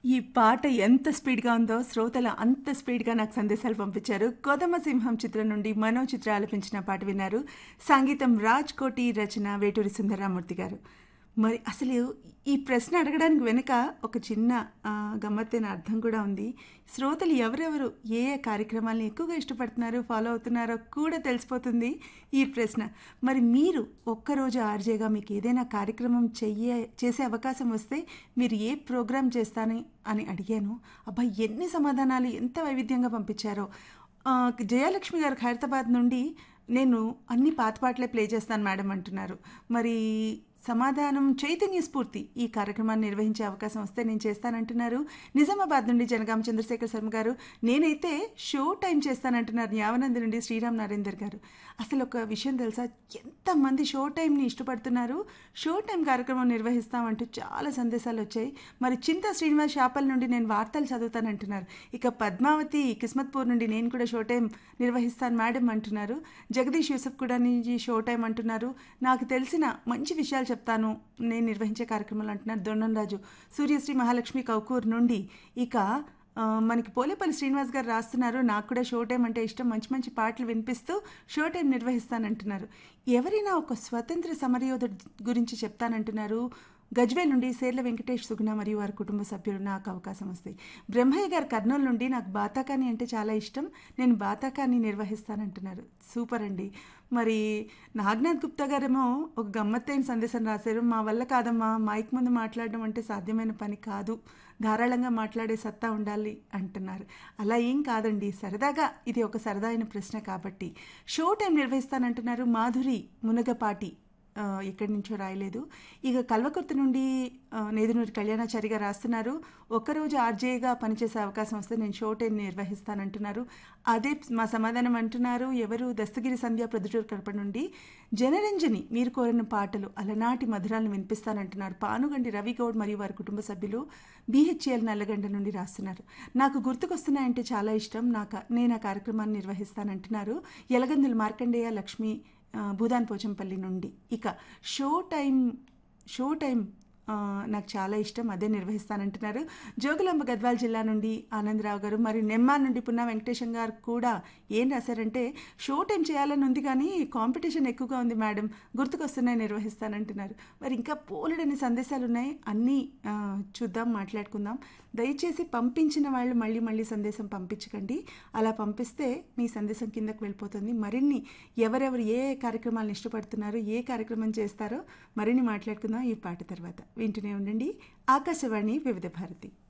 ఈ పాట ఎంత స్పీడ్గా ఉందో శ్రోతలు అంత స్పీడ్గా నాకు సందేశాలు పంపించారు కొదమ సింహం చిత్రం నుండి మనో చిత్ర ఆలపించిన పాట విన్నారు సంగీతం రాజ్ కోటి రచన వేటూరి సుందరరామూర్తి గారు మరి అసలు ఈ ప్రశ్న అడగడానికి వెనుక ఒక చిన్న ఆ, గమ్మత్తైన అర్థం కూడా ఉంది శ్రోతలు ఎవరెవరు ఏ ఏ కార్యక్రమాలను ఎక్కువగా ఇష్టపడుతున్నారో ఫాలో అవుతున్నారో కూడా తెలిసిపోతుంది ఈ ప్రశ్న మరి మీరు ఒక్కరోజు ఆర్జేగా మీకు ఏదైనా కార్యక్రమం చెయ్యే చేసే అవకాశం వస్తే మీరు ఏ ప్రోగ్రామ్ చేస్తాను అని అడిగాను అబ్బా ఎన్ని సమాధానాలు ఎంత వైవిధ్యంగా పంపించారో ఆ, జయలక్ష్మి గారు ఖైరతాబాద్ నుండి నేను అన్ని పాత పాటలే ప్లే చేస్తాను మేడం అంటున్నారు మరి సమాధానం చైతన్య స్ఫూర్తి ఈ కార్యక్రమాన్ని నిర్వహించే అవకాశం వస్తే నేను చేస్తానంటున్నారు నిజామాబాద్ నుండి జనగామ చంద్రశేఖర్ శర్మ గారు నేనైతే షో టైం చేస్తానంటున్నారు యావనంది నుండి శ్రీరామ్ నరేందర్ గారు అసలు ఒక విషయం తెలుసా ఎంతమంది షో టైంని ఇష్టపడుతున్నారు షో టైం కార్యక్రమం నిర్వహిస్తామంటూ చాలా సందేశాలు వచ్చాయి మరి చింత శ్రీనివాస్ షాపల్ నుండి నేను వార్తలు చదువుతానంటున్నారు ఇక పద్మావతి కిస్మత్పూర్ నుండి నేను కూడా షో టైం నిర్వహిస్తాను మేడం అంటున్నారు జగదీష్ యూసఫ్ కూడా నుంచి షో టైం అంటున్నారు నాకు తెలిసిన మంచి విషయాలు చెప్తాను నేను నిర్వహించే కార్యక్రమాలు అంటున్నారు దొండం రాజు సూర్యశ్రీ మహాలక్ష్మి కౌకూర్ నుండి ఇక ఆ, మనకి పోలేపల్లి శ్రీనివాస్ గారు రాస్తున్నారు నాకు కూడా షో టైం అంటే ఇష్టం మంచి మంచి పాటలు వినిపిస్తూ షో టైం నిర్వహిస్తానంటున్నారు ఎవరైనా ఒక స్వతంత్ర సమరయోధుడి గురించి చెప్తానంటున్నారు గజ్వేల్ నుండి సేర్ల వెంకటేష్ సుగుణ మరియు వారి కుటుంబ సభ్యులు నాకు అవకాశం వస్తాయి బ్రహ్మయ్య గారు కర్నూలు నుండి నాకు బాతాకాని అంటే చాలా ఇష్టం నేను బాతాకాని నిర్వహిస్తానంటున్నారు సూపర్ అండి మరి నాగ్నాథ్ గుప్తా గారేమో ఒక గమ్మత్తైన సందేశం రాశారు మా వల్ల కాదమ్మా మైక్ ముందు మాట్లాడడం అంటే సాధ్యమైన పని కాదు ధారాళంగా మాట్లాడే సత్తా ఉండాలి అంటున్నారు అలా ఏం కాదండి సరదాగా ఇది ఒక సరదా ప్రశ్న కాబట్టి షో టైం నిర్వహిస్తానంటున్నారు మాధురి మునగపాటి ఆ, ఎక్కడి నుంచో రాయలేదు ఇక కల్వకుర్తి నుండి ఆ, నేదునూరి కళ్యాణాచారి గారు రాస్తున్నారు ఒక్కరోజు ఆర్జేగా పనిచేసే అవకాశం వస్తే నేను షో టైం నిర్వహిస్తానంటున్నారు అదే మా సమాధానం అంటున్నారు ఎవరు దస్తగిరి సంధ్య ప్రొద్దుటూరు కడప నుండి జనరంజని మీరు కోరిన పాటలు అలనాటి మధురాలను వినిపిస్తానంటున్నారు పానుగండి రవి గౌడ్ మరియు వారి కుటుంబ సభ్యులు బీహెచ్ఎల్ నల్లగండ నుండి రాస్తున్నారు నాకు గుర్తుకొస్తున్నాయంటే చాలా ఇష్టం నాకు నేను ఆ కార్యక్రమాన్ని నిర్వహిస్తానంటున్నారు ఎలగందుల మార్కండేయ లక్ష్మి ఆ, భూదాన్ పోచంపల్లి నుండి ఇక షో టైం షో టైం ఆ, నాకు చాలా ఇష్టం అదే నిర్వహిస్తానంటున్నారు జోగులాంబ గద్వాల్ జిల్లా నుండి ఆనందరావు గారు మరి నెమ్మా నుండి పున్నా వెంకటేశం గారు కూడా ఏం రాశారంటే షో టైం చేయాలని ఉంది కానీ కాంపిటీషన్ ఎక్కువగా ఉంది మేడం గుర్తుకొస్తున్నాయి నిర్వహిస్తానంటున్నారు మరి ఇంకా పోలెడని సందేశాలు ఉన్నాయి అన్నీ ఆ, చూద్దాం మాట్లాడుకుందాం దయచేసి పంపించిన వాళ్ళు మళ్ళీ మళ్ళీ సందేశం పంపించకండి అలా పంపిస్తే మీ సందేశం కిందకు వెళ్ళిపోతుంది మరిన్ని ఎవరెవరు ఏ ఏ కార్యక్రమాలను ఇష్టపడుతున్నారో ఏ కార్యక్రమం చేస్తారో మరిన్ని మాట్లాడుకుందాం ఈ పాట తర్వాత వింటూనే ఉండండి ఆకాశవాణి వివిధ భారతి